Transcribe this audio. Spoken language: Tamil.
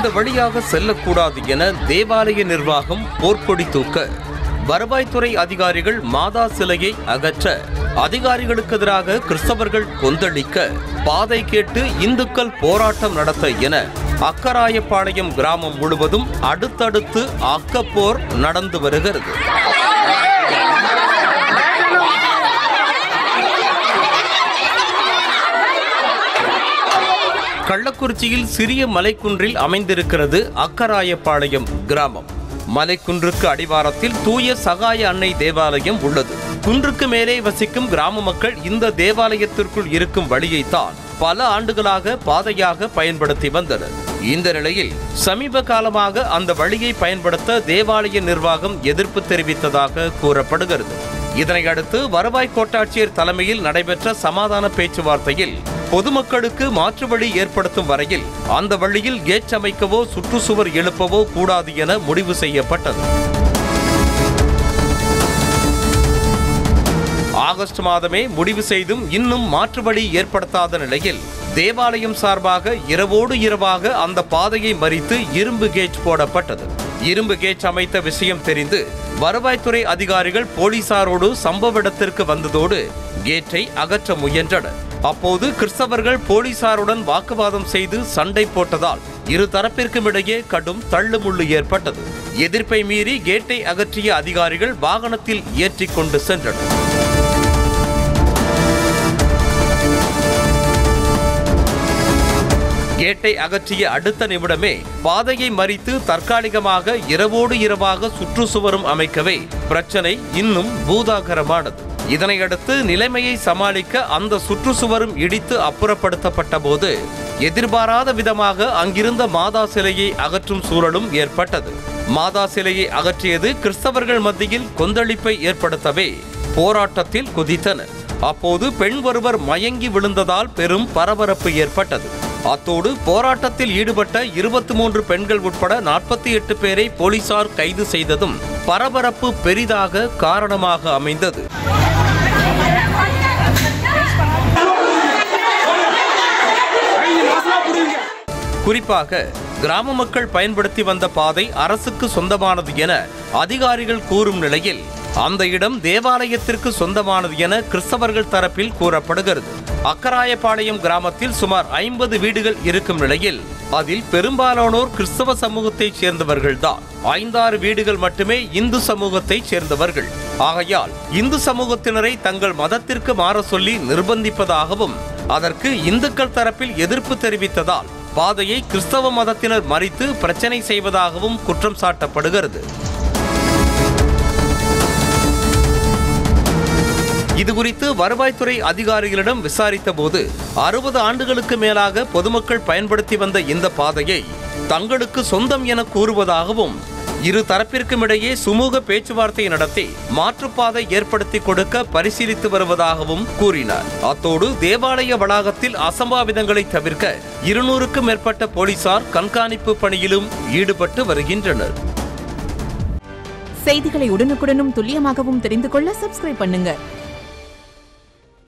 இந்த வழியாக செல்லக்கூடாது என தேவாலய நிர்வாகம் போர்க்கொடி தூக்க வருவாய்த்துறை அதிகாரிகள் மாதா சிலையை அகற்ற அதிகாரிகளுக்கு எதிராக கிறிஸ்தவர்கள் கொந்தளிக்க பாதை கேட்டு இந்துக்கள் போராட்டம் நடத்த என அக்கராயப்பாளையம் கிராமம் முழுவதும் அடுத்தடுத்து அக்கப்போர் நடந்து வருகிறது கள்ளக்குறிச்சியில் சிறிய மலைக்குன்றில் அமைந்திருக்கிறது அக்கராயப்பாளையம் கிராமம் மலைக்குன்றுக்கு அடிவாரத்தில் தூய சகாய அன்னை தேவாலயம் உள்ளது குன்றுக்கு மேலே வசிக்கும் கிராம மக்கள் இந்த தேவாலயத்திற்குள் இருக்கும் வழியைத்தான் பல ஆண்டுகளாக பாதையாக பயன்படுத்தி வந்தனர் இந்த நிலையில் சமீப காலமாக அந்த வழியை பயன்படுத்த தேவாலய நிர்வாகம் எதிர்ப்பு தெரிவித்ததாக கூறப்படுகிறது இதனையடுத்து வருவாய் கோட்டாட்சியர் தலைமையில் நடைபெற்ற சமாதான பேச்சுவார்த்தையில் பொதுமக்களுக்கு மாற்று வழி ஏற்படுத்தும் வரையில் அந்த வழியில் கேட் அமைக்கவோ சுற்றுச்சுவர் எழுப்பவோ கூடாது என முடிவு செய்யப்பட்டது ஆகஸ்ட் மாதமே முடிவு செய்தும் இன்னும் மாற்று வழி ஏற்படுத்தாத நிலையில் தேவாலயம் சார்பாக இரவோடு இரவாக அந்த பாதையை மறித்து இரும்பு கேட் போடப்பட்டது இரும்பு கேட் அமைத்த விஷயம் தெரிந்து வருவாய்த்துறை அதிகாரிகள் போலீசாரோடு சம்பவ இடத்திற்கு வந்ததோடு கேட்டை அகற்ற முயன்றனர் அப்போது கிறிஸ்தவர்கள் போலீசாருடன் வாக்குவாதம் செய்து சண்டை போட்டதால் இரு தரப்பிற்கும் இடையே கடும் தள்ளுமுள்ளு ஏற்பட்டது எதிர்ப்பை மீறி கேட்டை அகற்றிய அதிகாரிகள் வாகனத்தில் ஏற்றிக் கொண்டு சென்றனர் கேட்டை அகற்றிய அடுத்த நிமிடமே பாதையை மறித்து தற்காலிகமாக இரவோடு இரவாக சுற்றுச்சுவரும் அமைக்கவே பிரச்சனை இன்னும் பூதாகரமானது இதனையடுத்து நிலைமையை சமாளிக்க அந்த சுற்றுச்சுவரும் இடித்து அப்புறப்படுத்தப்பட்ட போது எதிர்பாராத விதமாக அங்கிருந்த மாதா சிலையை அகற்றும் சூழலும் ஏற்பட்டது மாதா சிலையை அகற்றியது கிறிஸ்தவர்கள் மத்தியில் கொந்தளிப்பை ஏற்படுத்தவே போராட்டத்தில் குதித்தனர் அப்போது பெண் ஒருவர் மயங்கி விழுந்ததால் பெரும் பரபரப்பு ஏற்பட்டது அத்தோடு போராட்டத்தில் ஈடுபட்ட இருபத்தி மூன்று பெண்கள் உட்பட நாற்பத்தி எட்டு பேரை போலீசார் கைது செய்ததும் பரபரப்பு பெரிதாக காரணமாக அமைந்தது குறிப்பாக கிராம மக்கள் பயன்படுத்தி வந்த பாதை அரசுக்கு சொந்தமானது என அதிகாரிகள் கூறும் நிலையில் அந்த இடம் தேவாலயத்திற்கு சொந்தமானது என கிறிஸ்தவர்கள் தரப்பில் கூறப்படுகிறது அக்கராயப்பாளையம் கிராமத்தில் சுமார் ஐம்பது வீடுகள் இருக்கும் நிலையில் அதில் பெரும்பாலானோர் கிறிஸ்தவ சமூகத்தைச் சேர்ந்தவர்கள்தான் ஐந்தாறு வீடுகள் மட்டுமே இந்து சமூகத்தைச் சேர்ந்தவர்கள் ஆகையால் இந்து சமூகத்தினரை தங்கள் மதத்திற்கு மாற சொல்லி நிர்பந்திப்பதாகவும் அதற்கு இந்துக்கள் தரப்பில் எதிர்ப்பு தெரிவித்ததால் பாதையை கிறிஸ்தவ மதத்தினர் மறித்து பிரச்சனை செய்வதாகவும் குற்றம் சாட்டப்படுகிறது இதுகுறித்து வருவாய்த்துறை அதிகாரிகளிடம் விசாரித்த போது அறுபது ஆண்டுகளுக்கு மேலாக பொதுமக்கள் பயன்படுத்தி வந்த இந்த பாதையை தங்களுக்கு சொந்தம் என கூறுவதாகவும் இரு தரப்பிற்கும் இடையே சுமூக பேச்சுவார்த்தை நடத்தி மாற்றுப்பாதை ஏற்படுத்தி கொடுக்க பரிசீலித்து வருவதாகவும் கூறினார் அத்தோடு தேவாலய வளாகத்தில் அசம்பாவிதங்களை தவிர்க்க இருநூறுக்கும் மேற்பட்ட போலீசார் கண்காணிப்பு பணியிலும் ஈடுபட்டு வருகின்றனர் செய்திகளை உடனுக்குடனும் துல்லியமாகவும் தெரிந்து கொள்ள சப்ஸ்கிரைப் பண்ணுங்க